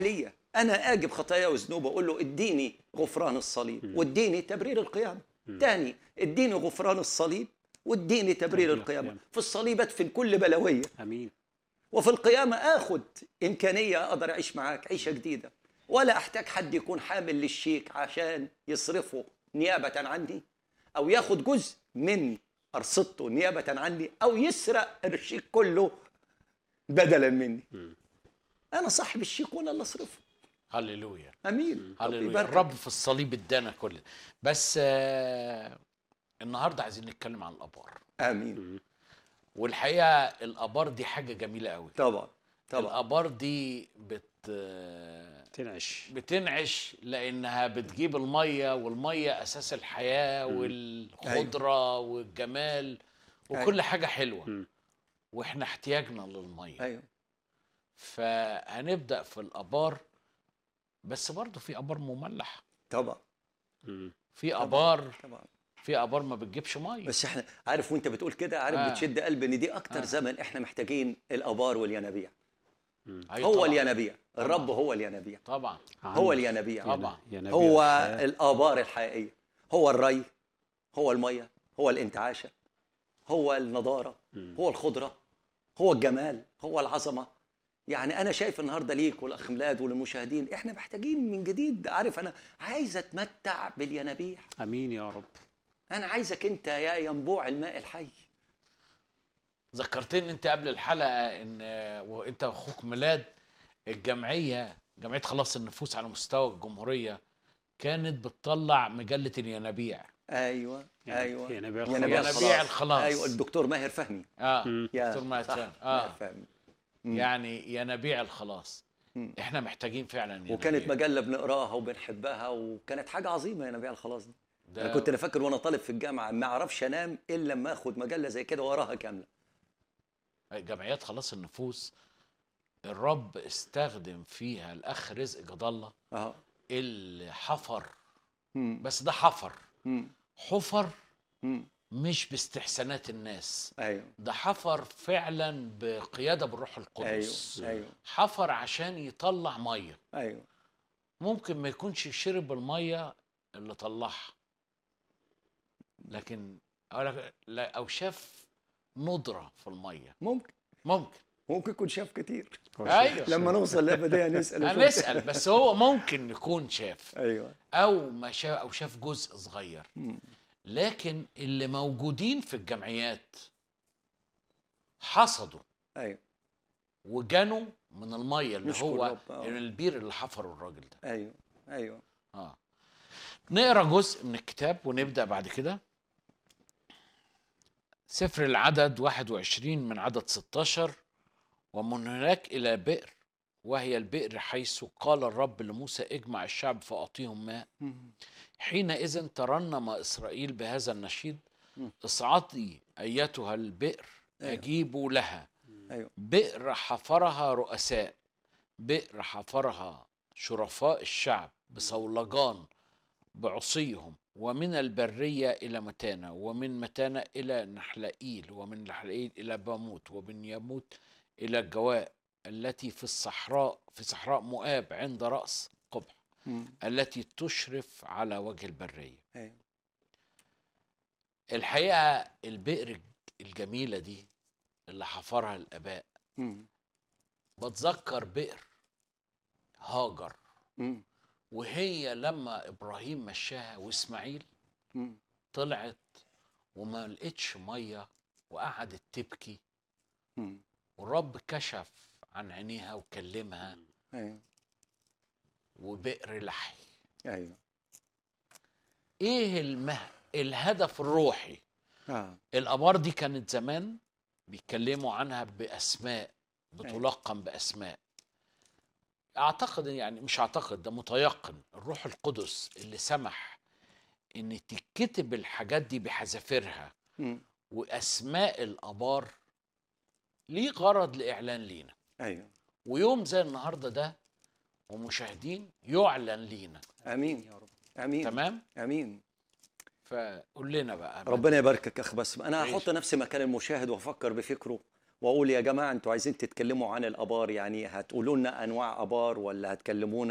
ليا انا اجب خطايا وذنوب اقول له اديني غفران الصليب واديني تبرير القيامه تاني اديني غفران الصليب واديني تبرير تبرير القيامه القيامة. في الصليب ادفن كل بلويه امين وفي القيامة آخد إمكانية أقدر أعيش معاك عيشة جديدة ولا أحتاج حد يكون حامل للشيك عشان يصرفه نيابة عني أو ياخد جزء من أرصدته نيابة عني أو يسرق الشيك كله بدلا مني أنا صاحب الشيك وأنا اللي أصرفه هللويا أمين رب هللويا يبارك. الرب في الصليب ادانا كل ده بس آه، النهارده عايزين نتكلم عن الابار آمين والحقيقه الابار دي حاجه جميله قوي طبعا طبعا الابار دي بت آه، تنعش بتنعش لانها بتجيب الميه والميه اساس الحياه والخضره والجمال وكل حاجه حلوه مم. واحنا احتياجنا للميه أيوه فهنبدا في الابار بس برضه في ابار مملح طبعا مم. في ابار طبعا في ابار ما بتجيبش ميه بس احنا عارف وانت بتقول كده عارف آه. بتشد قلبي ان دي اكتر آه. زمن احنا محتاجين الابار والينابيع أيوة هو طبعاً. الينابيع الرب طبعاً. هو الينابيع طبعا هو الينابيع طبعا يا نبي هو الحياة. الآبار الحقيقية هو الري هو المية هو الانتعاشة هو النضارة هو الخضرة هو الجمال هو العظمة يعني أنا شايف النهاردة ليك والأخ ميلاد وللمشاهدين إحنا محتاجين من جديد عارف أنا عايز أتمتع بالينابيع امين يا رب أنا عايزك أنت يا ينبوع الماء الحي ذكرتني انت قبل الحلقه ان وانت واخوك ميلاد الجمعيه جمعيه خلاص النفوس على مستوى الجمهوريه كانت بتطلع مجله الينابيع أيوه يعني أيوه ينابيع ينابيع الخلاص. ينابيع الخلاص. أيوه الدكتور ماهر فهمي اه مم. يا دكتور ماهر صح، فهمي. ماهر اه فهمي مم. يعني ينابيع الخلاص مم. احنا محتاجين فعلا ينابيع. وكانت مجله بنقراها وبنحبها وكانت حاجه عظيمه يا نبيع الخلاص دي ده انا كنت انا فاكر وانا طالب في الجامعه ما اعرفش انام الا لما اخد مجله زي كده واراها كامله جمعيات خلاص النفوس الرب استخدم فيها الاخ رزق جد الله اه اللي حفر مم. بس ده حفر مم. حفر مم. مش باستحسانات الناس ايوه ده حفر فعلا بقياده بالروح القدس ايوه ايوه حفر عشان يطلع ميه ايوه ممكن ما يكونش شرب الميه اللي طلعها لكن أو, لك- لا- او شاف ندره في الميه ممكن ممكن ممكن يكون شاف كتير أيوة. لما نوصل للابديه نسال ونشوف. هنسال بس هو ممكن يكون شاف ايوه او ما شاف او شاف جزء صغير مم. لكن اللي موجودين في الجمعيات حصدوا ايوه وجنوا من الميه اللي نشكر هو رب، آه. البير اللي حفره الراجل ده ايوه ايوه اه نقرا جزء من الكتاب ونبدا بعد كده سفر العدد 21 من عدد 16 ومن هناك الى بئر وهي البئر حيث قال الرب لموسى اجمع الشعب فاعطيهم ماء مم. حينئذ ترنم اسرائيل بهذا النشيد مم. اصعدي ايتها البئر أيوة. اجيبوا لها ايوه بئر حفرها رؤساء بئر حفرها شرفاء الشعب بصولجان بعصيهم ومن البرية إلى متانة ومن متانة إلى نحلائيل ومن نحلائيل إلى باموت ومن يموت إلى الجواء التي في الصحراء في صحراء مؤاب عند رأس قبح مم. التي تشرف على وجه البرية ايوه الحقيقة البئر الجميلة دي اللي حفرها الآباء مم. بتذكر بئر هاجر مم. وهي لما ابراهيم مشاها واسماعيل مم. طلعت وما لقتش ميه وقعدت تبكي مم. والرب كشف عن عينيها وكلمها ايوه وبئر لحي ايوه ايه المه... الهدف الروحي اه الابار دي كانت زمان بيتكلموا عنها باسماء بتلقن باسماء اعتقد يعني مش اعتقد ده متيقن الروح القدس اللي سمح ان تتكتب الحاجات دي بحذافيرها مم. واسماء الابار ليه غرض لاعلان لينا ايوه ويوم زي النهارده ده ومشاهدين يعلن لينا امين يا رب امين تمام امين فقول لنا بقى ربنا يباركك يا اخ باسم انا عيش. هحط نفسي مكان المشاهد وافكر بفكره واقول يا جماعه انتوا عايزين تتكلموا عن الابار يعني هتقولوا لنا انواع ابار ولا هتكلمونا